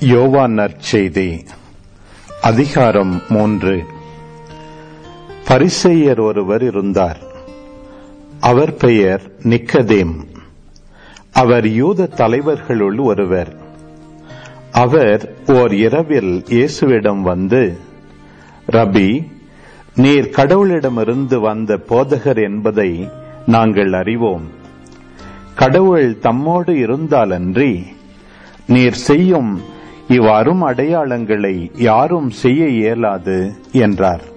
யோவான் நற்செய்தி அதிகாரம் மூன்று பரிசெயர் ஒருவர் இருந்தார் அவர் பெயர் நிக்கதேம் அவர் யூத தலைவர்களுள் ஒருவர் அவர் ஓர் இரவில் இயேசுவிடம் வந்து ரபி நீர் கடவுளிடமிருந்து வந்த போதகர் என்பதை நாங்கள் அறிவோம் கடவுள் தம்மோடு இருந்தாலன்றி நீர் செய்யும் இவ்வாறும் அடையாளங்களை யாரும் செய்ய இயலாது என்றார்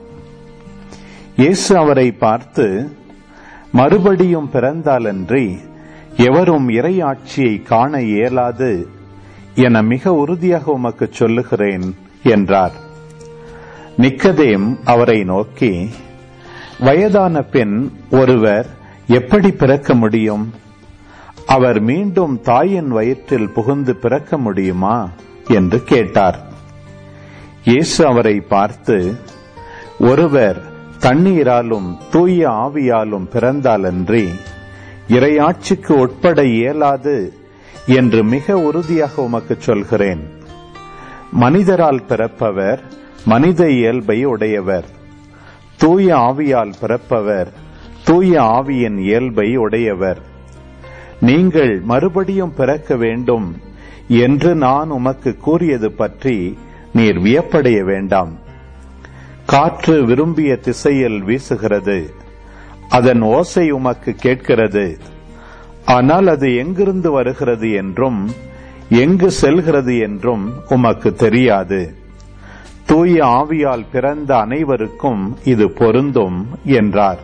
இயேசு அவரை பார்த்து மறுபடியும் பிறந்தாலன்றி எவரும் இறையாட்சியை காண இயலாது என மிக உறுதியாக உமக்கு சொல்லுகிறேன் என்றார் நிக்கதேம் அவரை நோக்கி வயதான பெண் ஒருவர் எப்படி பிறக்க முடியும் அவர் மீண்டும் தாயின் வயிற்றில் புகுந்து பிறக்க முடியுமா என்று கேட்டார் இயேசு அவரை பார்த்து ஒருவர் தண்ணீராலும் தூய ஆவியாலும் பிறந்தாலன்றி இறையாட்சிக்கு உட்பட இயலாது என்று மிக உறுதியாக உமக்கு சொல்கிறேன் மனிதரால் பிறப்பவர் மனித இயல்பை உடையவர் தூய ஆவியால் பிறப்பவர் தூய ஆவியின் இயல்பை உடையவர் நீங்கள் மறுபடியும் பிறக்க வேண்டும் என்று நான் உமக்கு கூறியது பற்றி நீர் வியப்படைய வேண்டாம் காற்று விரும்பிய திசையில் வீசுகிறது அதன் ஓசை உமக்கு கேட்கிறது ஆனால் அது எங்கிருந்து வருகிறது என்றும் எங்கு செல்கிறது என்றும் உமக்கு தெரியாது தூய ஆவியால் பிறந்த அனைவருக்கும் இது பொருந்தும் என்றார்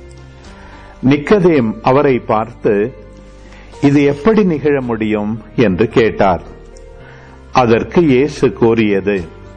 நிக்கதேம் அவரை பார்த்து இது எப்படி நிகழ முடியும் என்று கேட்டார் அதற்கு இயேசு கூறியது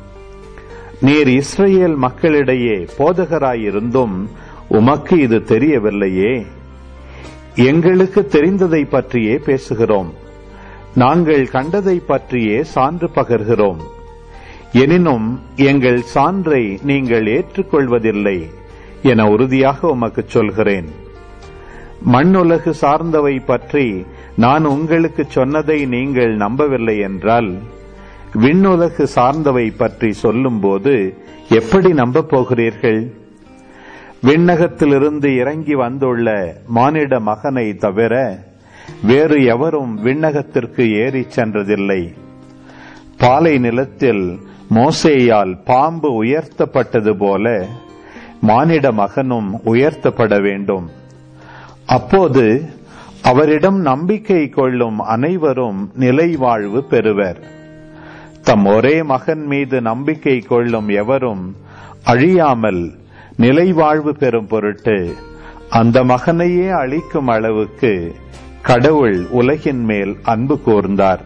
நீர் இஸ்ரேல் மக்களிடையே போதகராயிருந்தும் உமக்கு இது தெரியவில்லையே எங்களுக்கு தெரிந்ததை பற்றியே பேசுகிறோம் நாங்கள் கண்டதை பற்றியே சான்று பகர்கிறோம் எனினும் எங்கள் சான்றை நீங்கள் ஏற்றுக்கொள்வதில்லை என உறுதியாக உமக்கு சொல்கிறேன் மண்ணுலகு சார்ந்தவை பற்றி நான் உங்களுக்கு சொன்னதை நீங்கள் நம்பவில்லை என்றால் விண்ணுலகு சார்ந்தவை பற்றி சொல்லும்போது எப்படி நம்பப் போகிறீர்கள் விண்ணகத்திலிருந்து இறங்கி வந்துள்ள மானிட மகனை தவிர வேறு எவரும் விண்ணகத்திற்கு ஏறிச் சென்றதில்லை பாலை நிலத்தில் மோசேயால் பாம்பு உயர்த்தப்பட்டது போல மானிட மகனும் உயர்த்தப்பட வேண்டும் அப்போது அவரிடம் நம்பிக்கை கொள்ளும் அனைவரும் நிலை வாழ்வு பெறுவர் தம் ஒரே மகன் மீது நம்பிக்கை கொள்ளும் எவரும் அழியாமல் நிலை வாழ்வு பெறும் பொருட்டு அந்த மகனையே அளிக்கும் அளவுக்கு கடவுள் உலகின் மேல் அன்பு கூர்ந்தார்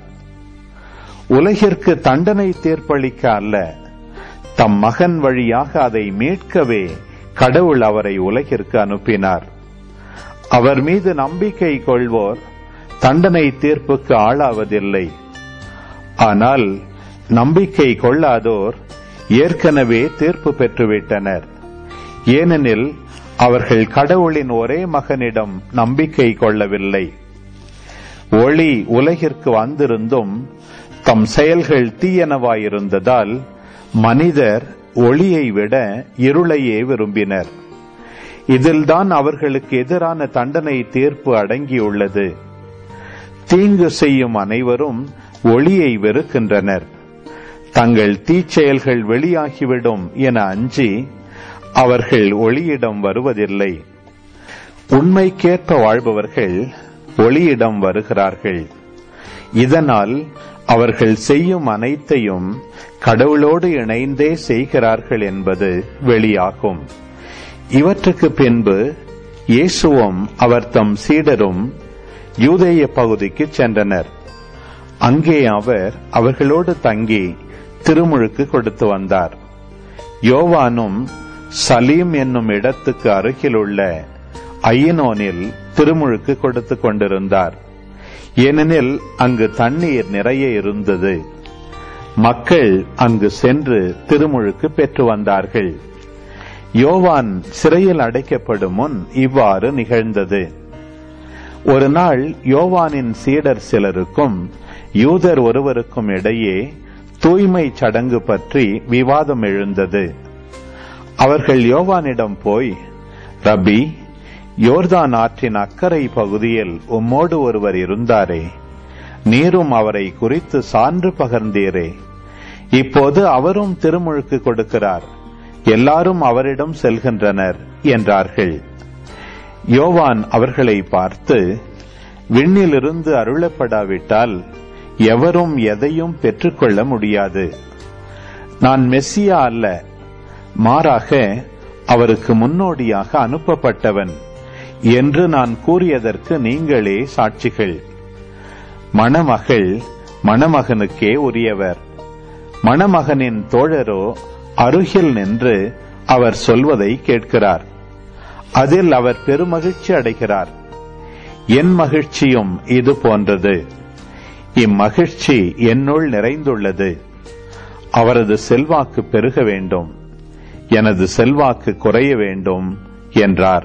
உலகிற்கு தண்டனை தீர்ப்பளிக்க அல்ல தம் மகன் வழியாக அதை மீட்கவே கடவுள் அவரை உலகிற்கு அனுப்பினார் அவர் மீது நம்பிக்கை கொள்வோர் தண்டனை தீர்ப்புக்கு ஆளாவதில்லை ஆனால் நம்பிக்கை கொள்ளாதோர் ஏற்கனவே தீர்ப்பு பெற்றுவிட்டனர் ஏனெனில் அவர்கள் கடவுளின் ஒரே மகனிடம் நம்பிக்கை கொள்ளவில்லை ஒளி உலகிற்கு வந்திருந்தும் தம் செயல்கள் தீயனவாயிருந்ததால் மனிதர் ஒளியை விட இருளையே விரும்பினர் இதில்தான் அவர்களுக்கு எதிரான தண்டனை தீர்ப்பு அடங்கியுள்ளது தீங்கு செய்யும் அனைவரும் ஒளியை வெறுக்கின்றனர் தங்கள் தீச்செயல்கள் வெளியாகிவிடும் என அஞ்சி அவர்கள் ஒளியிடம் வருவதில்லை உண்மைக்கேற்ப வாழ்பவர்கள் ஒளியிடம் வருகிறார்கள் இதனால் அவர்கள் செய்யும் அனைத்தையும் கடவுளோடு இணைந்தே செய்கிறார்கள் என்பது வெளியாகும் இவற்றுக்கு பின்பு இயேசுவும் அவர் தம் சீடரும் யூதேய பகுதிக்கு சென்றனர் அங்கே அவர் அவர்களோடு தங்கி திருமுழுக்கு கொடுத்து வந்தார் யோவானும் சலீம் என்னும் இடத்துக்கு அருகிலுள்ள ஐயனோனில் திருமுழுக்கு கொடுத்து கொண்டிருந்தார் ஏனெனில் அங்கு தண்ணீர் நிறைய இருந்தது மக்கள் அங்கு சென்று திருமுழுக்கு பெற்று வந்தார்கள் யோவான் சிறையில் அடைக்கப்படும் முன் இவ்வாறு நிகழ்ந்தது ஒரு நாள் யோவானின் சீடர் சிலருக்கும் யூதர் ஒருவருக்கும் இடையே தூய்மை சடங்கு பற்றி விவாதம் எழுந்தது அவர்கள் யோவானிடம் போய் ரபி யோர்தான் ஆற்றின் அக்கறை பகுதியில் உம்மோடு ஒருவர் இருந்தாரே நீரும் அவரை குறித்து சான்று பகர்ந்தீரே இப்போது அவரும் திருமுழுக்கு கொடுக்கிறார் எல்லாரும் அவரிடம் செல்கின்றனர் என்றார்கள் யோவான் அவர்களை பார்த்து விண்ணிலிருந்து அருளப்படாவிட்டால் எவரும் எதையும் பெற்றுக்கொள்ள முடியாது நான் மெஸ்ஸியா அல்ல மாறாக அவருக்கு முன்னோடியாக அனுப்பப்பட்டவன் என்று நான் கூறியதற்கு நீங்களே சாட்சிகள் மணமகள் மணமகனுக்கே உரியவர் மணமகனின் தோழரோ அருகில் நின்று அவர் சொல்வதை கேட்கிறார் அதில் அவர் பெருமகிழ்ச்சி அடைகிறார் என் மகிழ்ச்சியும் இது போன்றது இம்மகிழ்ச்சி என்னுள் நிறைந்துள்ளது அவரது செல்வாக்கு பெருக வேண்டும் எனது செல்வாக்கு குறைய வேண்டும் என்றார்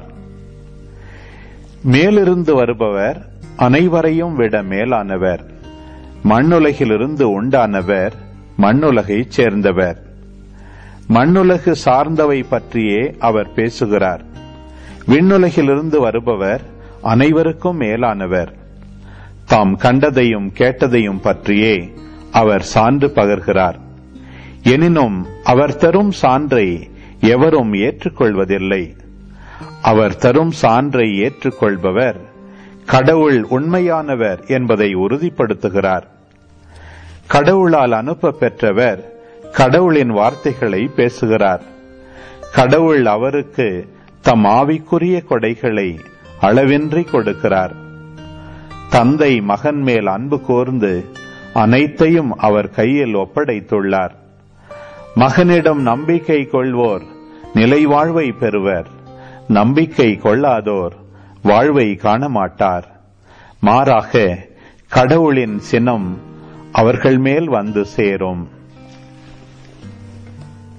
மேலிருந்து வருபவர் அனைவரையும் விட மேலானவர் மண்ணுலகிலிருந்து உண்டானவர் மண்ணுலகைச் சேர்ந்தவர் மண்ணுலகு சார்ந்தவை பற்றியே அவர் பேசுகிறார் விண்ணுலகிலிருந்து வருபவர் அனைவருக்கும் மேலானவர் தாம் கண்டதையும் கேட்டதையும் பற்றியே அவர் சான்று பகர்கிறார் எனினும் அவர் தரும் சான்றை எவரும் ஏற்றுக்கொள்வதில்லை அவர் தரும் சான்றை ஏற்றுக்கொள்பவர் கடவுள் உண்மையானவர் என்பதை உறுதிப்படுத்துகிறார் கடவுளால் அனுப்ப பெற்றவர் கடவுளின் வார்த்தைகளை பேசுகிறார் கடவுள் அவருக்கு தம் ஆவிக்குரிய கொடைகளை அளவின்றி கொடுக்கிறார் தந்தை மகன் மேல் அன்பு கூர்ந்து அனைத்தையும் அவர் கையில் ஒப்படைத்துள்ளார் மகனிடம் நம்பிக்கை கொள்வோர் நிலை வாழ்வை பெறுவர் நம்பிக்கை கொள்ளாதோர் வாழ்வை காண மாட்டார் மாறாக கடவுளின் சினம் அவர்கள் மேல் வந்து சேரும்